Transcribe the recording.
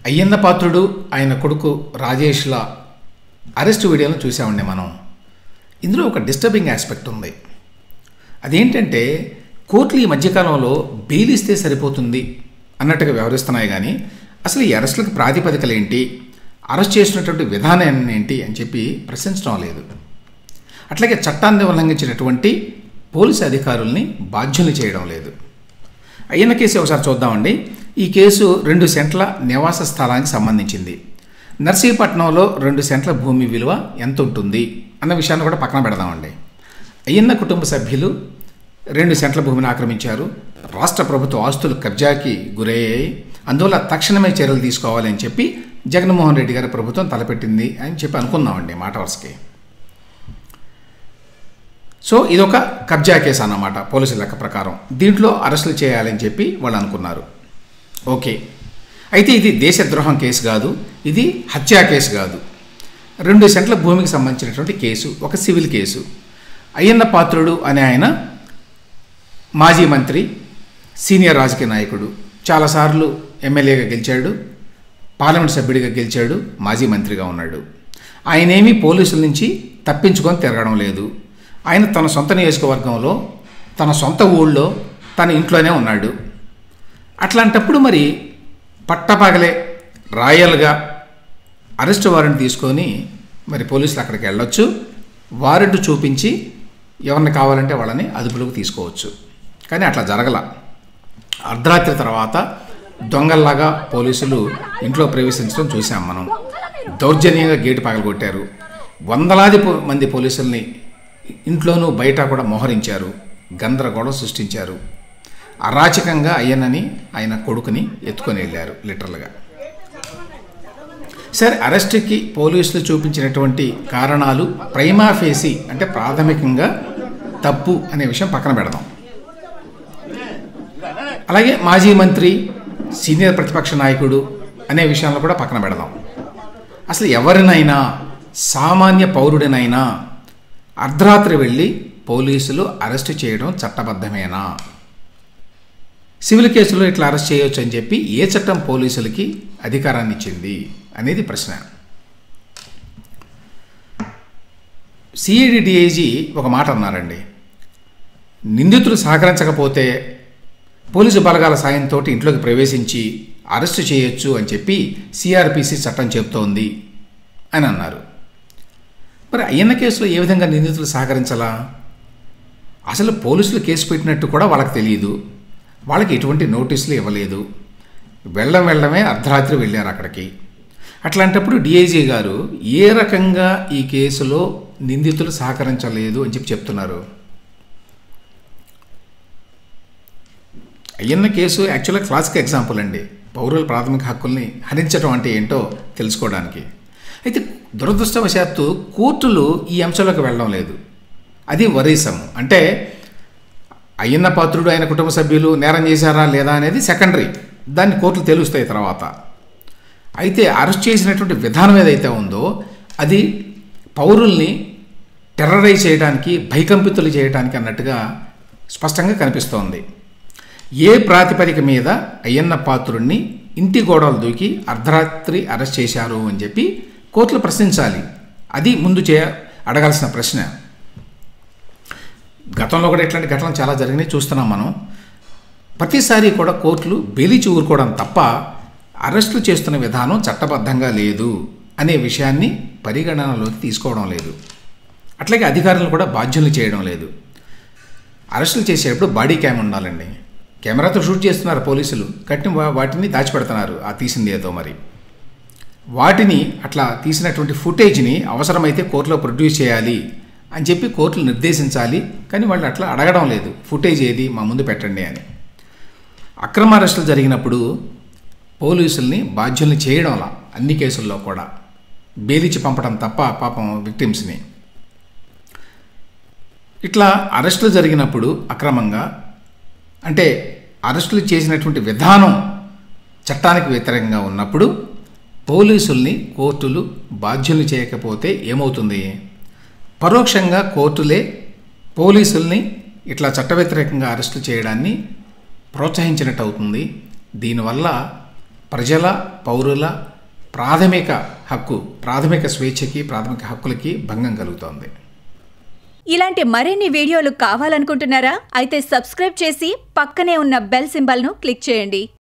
అయ్యన్న పాత్రుడు ఆయన కొడుకు రాజేష్ల అరెస్ట్ వీడియోను చూసామండి మనం ఇందులో ఒక డిస్టర్బింగ్ ఆస్పెక్ట్ ఉంది అదేంటంటే కోర్టులు ఈ మధ్యకాలంలో బెయిల్ ఇస్తే సరిపోతుంది అన్నట్టుగా వ్యవహరిస్తున్నాయి కానీ అసలు ఈ అరెస్టులకు ప్రాతిపదికలు ఏంటి అరెస్ట్ చేసినటువంటి విధానం ఏంటి అని చెప్పి ప్రశ్నించడం లేదు అట్లాగే చట్టాన్ని ఉల్లంఘించినటువంటి పోలీసు అధికారుల్ని బాధ్యులు చేయడం లేదు అయ్యన్న కేసు ఒకసారి చూద్దామండి ఈ కేసు రెండు సెంట్ల నివాస స్థలానికి సంబంధించింది నర్సీపట్నంలో రెండు సెంట్ల భూమి విలువ ఎంత ఉంటుంది అన్న విషయాన్ని కూడా పక్కన పెడదామండి అయ్యన్న కుటుంబ సభ్యులు రెండు సెంట్ల భూమిని ఆక్రమించారు రాష్ట్ర ప్రభుత్వ ఆస్తులు కబ్జాకి గురయ్యాయి అందువల్ల తక్షణమే చర్యలు తీసుకోవాలి అని చెప్పి జగన్మోహన్ రెడ్డి గారి ప్రభుత్వం తలపెట్టింది అని చెప్పి అనుకుందామండి మాట వరుసకి సో ఇదొక కబ్జా కేసు అన్నమాట పోలీసుల లెక్క ప్రకారం దీంట్లో అరెస్టులు చేయాలని చెప్పి వాళ్ళు అనుకున్నారు ఓకే అయితే ఇది దేశద్రోహం కేసు కాదు ఇది హత్యా కేసు కాదు రెండు సెంట్ల భూమికి సంబంధించినటువంటి కేసు ఒక సివిల్ కేసు అయ్యన్న పాత్రుడు అనే ఆయన మాజీ మంత్రి సీనియర్ రాజకీయ నాయకుడు చాలాసార్లు ఎమ్మెల్యేగా గెలిచాడు పార్లమెంట్ సభ్యుడిగా గెలిచాడు మాజీ మంత్రిగా ఉన్నాడు ఆయనేమీ పోలీసుల నుంచి తప్పించుకొని తిరగడం లేదు ఆయన తన సొంత నియోజకవర్గంలో తన సొంత ఊళ్ళో తన ఇంట్లోనే ఉన్నాడు అట్లాంటప్పుడు మరి పట్టపగలే రాయల్గా అరెస్ట్ వారెంట్ తీసుకొని మరి పోలీసులు అక్కడికి వెళ్ళొచ్చు వారెంట్ చూపించి ఎవరిని కావాలంటే వాళ్ళని అదుపులోకి తీసుకోవచ్చు కానీ అట్లా జరగల అర్ధరాత్రి తర్వాత దొంగల్లాగా పోలీసులు ఇంట్లో ప్రవేశించడం చూసాం మనం దౌర్జన్యంగా గేటు పగలగొట్టారు వందలాది పో- మంది పోలీసుల్ని ఇంట్లోనూ బయట కూడా మోహరించారు గందరగోళం సృష్టించారు అరాచకంగా అయ్యనని ఆయన కొడుకుని ఎత్తుకొని వెళ్ళారు లిటరల్గా సరే అరెస్ట్కి పోలీసులు చూపించినటువంటి కారణాలు ప్రైమా ఫేసి అంటే ప్రాథమికంగా తప్పు అనే విషయం పక్కన పెడదాం అలాగే మాజీ మంత్రి సీనియర్ ప్రతిపక్ష నాయకుడు అనే విషయాలను కూడా పక్కన పెడదాం అసలు ఎవరినైనా సామాన్య పౌరుడినైనా అర్ధరాత్రి వెళ్ళి పోలీసులు అరెస్ట్ చేయడం చట్టబద్ధమేనా సివిల్ కేసులో ఇట్లా అరెస్ట్ చేయొచ్చు అని చెప్పి ఏ చట్టం పోలీసులకి అధికారాన్ని ఇచ్చింది అనేది ప్రశ్న సిఐడి డిఐజీ ఒక మాట అన్నారండి నిందితులు సహకరించకపోతే పోలీసు బలగాల సాయంతో ఇంట్లోకి ప్రవేశించి అరెస్టు చేయొచ్చు అని చెప్పి సిఆర్పిసి చట్టం చెబుతోంది అని అన్నారు మరి అయ్యన్న కేసులో ఏ విధంగా నిందితులు సహకరించాలా అసలు పోలీసులు కేసు పెట్టినట్టు కూడా వాళ్ళకి తెలియదు వాళ్ళకి ఎటువంటి నోటీసులు ఇవ్వలేదు వెళ్ళం వెళ్ళమే అర్ధరాత్రి వెళ్ళారు అక్కడికి అట్లాంటప్పుడు డిఐజీ గారు ఏ రకంగా ఈ కేసులో నిందితులు సహకరించలేదు అని చెప్పి చెప్తున్నారు అయ్యన్న కేసు యాక్చువల్గా క్లాసిక్ ఎగ్జాంపుల్ అండి పౌరుల ప్రాథమిక హక్కుల్ని హరించడం అంటే ఏంటో తెలుసుకోవడానికి అయితే దురదృష్టవశాత్తు కోర్టులు ఈ అంశంలోకి వెళ్ళడం లేదు అది వరీసం అంటే అయ్యన్న పాత్రుడు ఆయన కుటుంబ సభ్యులు నేరం చేశారా లేదా అనేది సెకండరీ దాన్ని కోర్టులు తెలుస్తాయి తర్వాత అయితే అరెస్ట్ చేసినటువంటి విధానం ఏదైతే ఉందో అది పౌరుల్ని టెర్రరైజ్ చేయడానికి భయకంపితులు చేయడానికి అన్నట్టుగా స్పష్టంగా కనిపిస్తోంది ఏ ప్రాతిపదిక మీద అయ్యన్న పాత్రుడిని ఇంటి గోడలు దూకి అర్ధరాత్రి అరెస్ట్ చేశారు అని చెప్పి కోర్టులు ప్రశ్నించాలి అది ముందు చే అడగాల్సిన ప్రశ్న గతంలో కూడా ఇట్లాంటి ఘటనలు చాలా జరిగినాయి చూస్తున్నాం మనం ప్రతిసారి కూడా కోర్టులు బెలిచి ఊరుకోవడం తప్ప అరెస్టులు చేస్తున్న విధానం చట్టబద్ధంగా లేదు అనే విషయాన్ని పరిగణనలోకి తీసుకోవడం లేదు అట్లాగే అధికారులను కూడా బాధ్యులు చేయడం లేదు అరెస్టులు చేసేటప్పుడు బాడీ క్యామ్ ఉండాలండి కెమెరాతో షూట్ చేస్తున్నారు పోలీసులు కట్టిన వా- వాటిని దాచిపెడుతున్నారు ఆ తీసింది ఏదో మరి వాటిని అట్లా తీసినటువంటి ఫుటేజ్ని అవసరమైతే కోర్టులో ప్రొడ్యూస్ చేయాలి అని చెప్పి కోర్టులు నిర్దేశించాలి కానీ వాళ్ళు అట్లా అడగడం లేదు ఫుటేజ్ ఏది మా ముందు పెట్టండి అని అక్రమ అరెస్టులు జరిగినప్పుడు పోలీసుల్ని బాధ్యుల్ని చేయడం అలా అన్ని కేసుల్లో కూడా బెయిలిచ్చి పంపడం తప్ప పాపం విక్టిమ్స్ని ఇట్లా అరెస్టులు జరిగినప్పుడు అక్రమంగా అంటే అరెస్టులు చేసినటువంటి విధానం చట్టానికి వ్యతిరేకంగా ఉన్నప్పుడు పోలీసుల్ని కోర్టులు బాధ్యుల్ని చేయకపోతే ఏమవుతుంది పరోక్షంగా కోర్టులే పోలీసుల్ని ఇట్లా చట్ట వ్యతిరేకంగా అరెస్టు చేయడాన్ని ప్రోత్సహించినట్టు అవుతుంది దీనివల్ల ప్రజల పౌరుల ప్రాథమిక హక్కు ప్రాథమిక స్వేచ్ఛకి ప్రాథమిక హక్కులకి భంగం కలుగుతోంది ఇలాంటి మరిన్ని వీడియోలు కావాలనుకుంటున్నారా అయితే సబ్స్క్రైబ్ చేసి పక్కనే ఉన్న బెల్ సింబల్ను క్లిక్ చేయండి